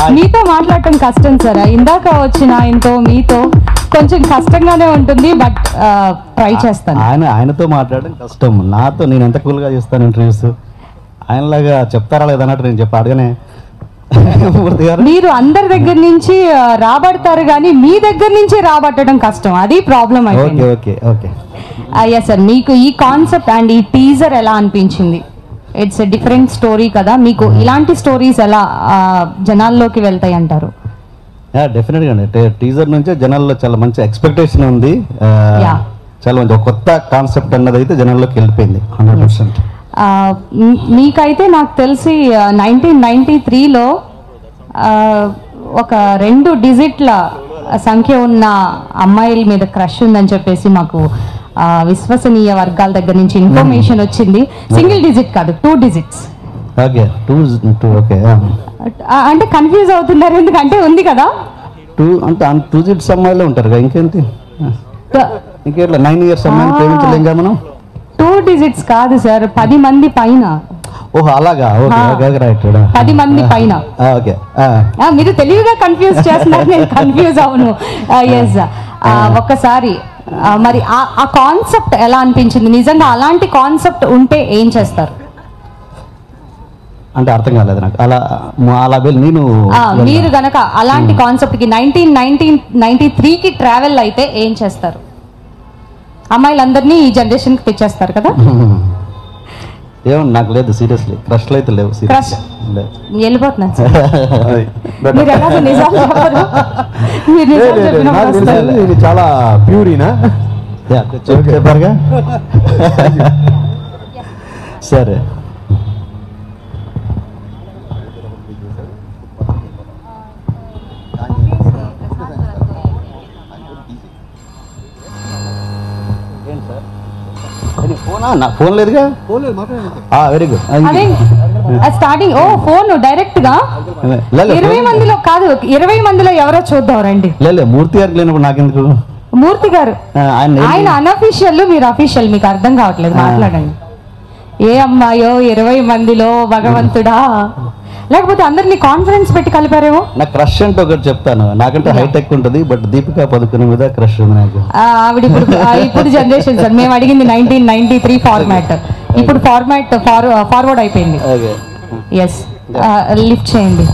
మీతో మాట్లాడటం కష్టం సార్ ఇందాక వచ్చిన ఆయనతో మీతో కొంచెం కష్టంగానే ఉంటుంది బట్ ట్రై చేస్తాను ఆయన ఆయనతో మాట్లాడడం కష్టం నాతో నేను ఎంత కూల్గా చేస్తాను ఇంటర్వ్యూస్ ఆయనలాగా చెప్తారా లేదన్నట్టు నేను చెప్పి అడగనే మూర్తి గారు మీరు అందరి దగ్గర నుంచి ఆ, రాబడతారు కానీ మీ దగ్గర నుంచి రాబట్టడం కష్టం అది ప్రాబ్లం ఓకే అయిపోయింది ఓకే ఓకే అయ్యా సార్ మీకు ఈ కాన్సెప్ట్ అండ్ ఈ టీజర్ ఎలా అనిపించింది ఇట్స్ ఎ డిఫరెంట్ స్టోరీ కదా మీకు ఇలాంటి స్టోరీస్ ఎలా ఆ, జనాల్లోకి వెళ్తాయి అంటారు డెఫినెట్గా అండి టీజర్ నుంచే జనాల్లో చాలా మంచి ఎక్స్పెక్టేషన్ ఉంది ఆ, Yeah. చాలా మంచి ఒక కొత్త కాన్సెప్ట్ అన్నది అయితే జనాల్లోకి వెళ్ళిపోయింది హండ్రెడ్ పర్సెంట్ ఆ, మీ- మీకైతే నాకు తెలిసి నైన్టీన్ నైన్టీ త్రీలో ఒక రెండు డిజిట్ల సంఖ్య ఉన్న అమ్మాయిల మీద క్రష్ ఉందని చెప్పేసి మాకు ఆ, విశ్వసనీయ వర్గాల దగ్గర నుంచి ఇన్ఫర్మేషన్ వచ్చింది సింగిల్ డిజిట్ కాదు two digits okay two two okay అంటే కన్ఫ్యూజ్ అవుతున్నారు ఎందుకంటే ఉంది కదా టూ అంటే టూ జిట్స్ అమ్మాయిలే ఉంటారు కదా ఇంకేంటి ఇంకేట్లా నైన్ ఇయర్స్ అమ్మాయిని ప్రేమించలేం కదా మనం టూ డిజిట్స్ కాదు సార్ పది మంది పైన ఓహో అలాగా ఓకే ఆ. ఓకే రైట్ పది మంది పైన ఓకే ఆ, మీరు తెలివిగా కన్ఫ్యూజ్ చేస్తున్నారు నేను కన్ఫ్యూజ్ అవును ఎస్ ఒక్కసారి ఆ, మరి ఆ- ఆ కాన్సెప్ట్ ఎలా అనిపించింది నిజంగా అలాంటి కాన్సెప్ట్ ఉంటే ఏం చేస్తారు అంటే అర్థం కాలేదు నాకు అలా మా- అలా వెళ్ళి నేను ఆ, మీరు గనక అలాంటి కాన్సెప్ట్ కి నైన్టీన్ నైన్టీన్ నైన్టీ త్రీకి ట్రావెల్ అయితే ఏం చేస్తారు అమ్మాయిలందరినీ ఈ జనరేషన్ కి తెచ్చేస్తారు కదా ఏమో నాకు లేదు సీరియస్లీ క్రష్లు అయితే లేవు Crush? సీరియస్ లేదు వెళ్ళిపోతున్నాను సార్ మీరు ఎలాగో నిజాలు చెప్పరు మీరు నిజాలు చెప్పినప్పుడు వస్తారు. ఇది చాలా ప్యూరీనా యా, చెప్- చెప్పారుగా సరే ఫోనా నా ఫోన్ లేదుగా వెరీ గుడ్ అదే స్టార్టింగ్ ఓ ఫోన్ డైరెక్ట్ గా ఇరవై మందిలో కాదు ఇరవై మందిలో ఎవరో చూద్దాం రండి లేదు మూర్తి గారికి లేనప్పుడు నాకెందుకు మూర్తి గారు ఆ, ఆయన ఆయన అనఫీషియల్ మీరు అఫీషియల్ మీకు అర్థం కావట్లేదు మాట్లాడండి ఏ అమ్మాయో ఇరవై మందిలో భగవంతుడా లేకపోతే అందరినీ కాన్ఫిడెన్స్ పెట్టి కలిపారేమో నా క్రష్ అంటే ఒకటి చెప్తాను నాకంటే హైటెక్ ఉంటుంది బట్ దీపికా పదుకునే మీద క్రష్ ఉంది నాకు ఆ, ఆవిడ ఇప్పుడు ఆ, ఇప్పుడు జనరేషన్ సార్ మేము అడిగింది నైన్టీన్ నైన్టీ త్రీ ఫార్మాట్ ఇప్పుడు ఫార్మాట్ ఫార్వర్డ్ అయిపోయింది ఓకే ఎస్ లిఫ్ట్ చేయండి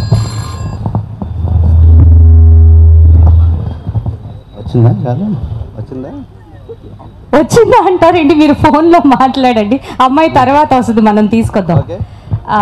వచ్చిందా కాదు వచ్చిందా వచ్చిందా అంటారండి మీరు ఫోన్లో మాట్లాడండి అమ్మాయి తర్వాత వస్తుంది మనం తీసుకొద్దాం ఓకే ఆ,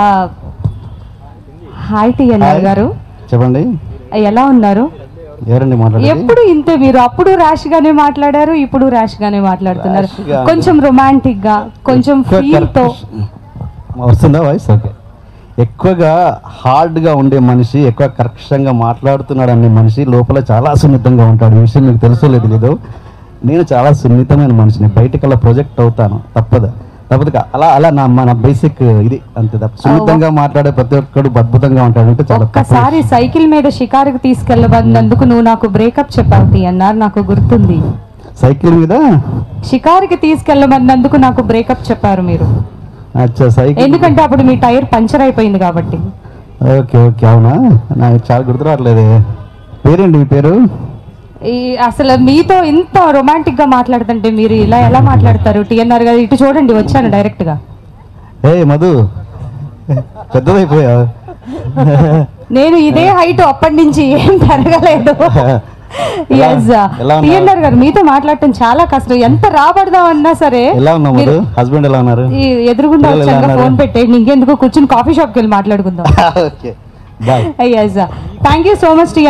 హాయ్ టిఎన్ఆర్ గారు చెప్పండి ఎలా ఉన్నారు ఎవరండి మాట్లాడేది ఎప్పుడు ఇంతే మీరు అప్పుడు ర్యాష్ గానే మాట్లాడారు ఇప్పుడు ర్యాష్ గానే మాట్లాడుతున్నారు Rash గా కొంచెం రొమాంటిక్ గా కొంచెం ఎక్కువ ఫీల్ తో correct- వస్తుందా వాయిస్ ఓకే ఎక్కువగా హార్డ్గా ఉండే మనిషి ఎక్కువ కర్కశంగా మాట్లాడుతున్నాడు అనే మనిషి లోపల చాలా సున్నితంగా ఉంటాడు ఈ విషయం మీకు తెలుసో లేదు లేదు నేను చాలా సున్నితమైన మనిషిని బయటకల్లా ప్రొజెక్ట్ అవుతాను తప్పదు తప్పదు కా- అలా అలా నా మన బేసిక్ ఇది అంతే తప్ప సున్నితంగా మాట్లాడే ప్రతి ఒక్కడు అద్భుతంగా ఉంటాడు అంటే చాలా తప్పు. ఒక్కసారి సైకిల్ మీద షికారుకి తీసుకెళ్ళబడినందుకు నువ్వు నాకు బ్రేకప్ చెప్పావు టిఎన్ఆర్ నాకు గుర్తుంది సైకిల్ మీద షికారుకి తీసుకెళ్ళబడినందుకు నాకు బ్రేకప్ చెప్పారు మీరు అచ్చా సైకిల్ ఎందుకంటే అప్పుడు మీ టైర్ పంచర్ అయిపోయింది కాబట్టి ఓకే ఓకే అవునా నాకు చాలా గుర్తు రావట్లేదే పేరేంటి మీ పేరు ఈ అసలు మీతో ఇంత రొమాంటిక్ గా మాట్లాడుతుంటే మీరు ఇలా ఎలా మాట్లాడతారు టిఎన్ఆర్ గారు ఇటు చూడండి వచ్చాను డైరెక్ట్ గా ఏ మధు పెద్దదైపోయావు నేను ఇదే హైట్ అప్పటి నుంచి ఏం పెరగలేదు ఎలా- ఎస్ ఎలా ఉన్నావు? టిఎన్ఆర్ గారు మీతో మాట్లాడటం చాలా కష్టం ఎంత రాబడదాం అన్నా సరే ఎలా ఉన్నావు మధు మీరు హస్బెండ్ ఎలా ఉన్నారు ఈ ఎదురుగుండా పిల్లలు ఎలా వచ్చాక ఉన్నారు? ఫోన్ పెట్టేయండి ఇంకెందుకు కూర్చుని కాఫీ షాప్కి వెళ్ళి మాట్లాడుకుందాం okay bye yes thank you so much T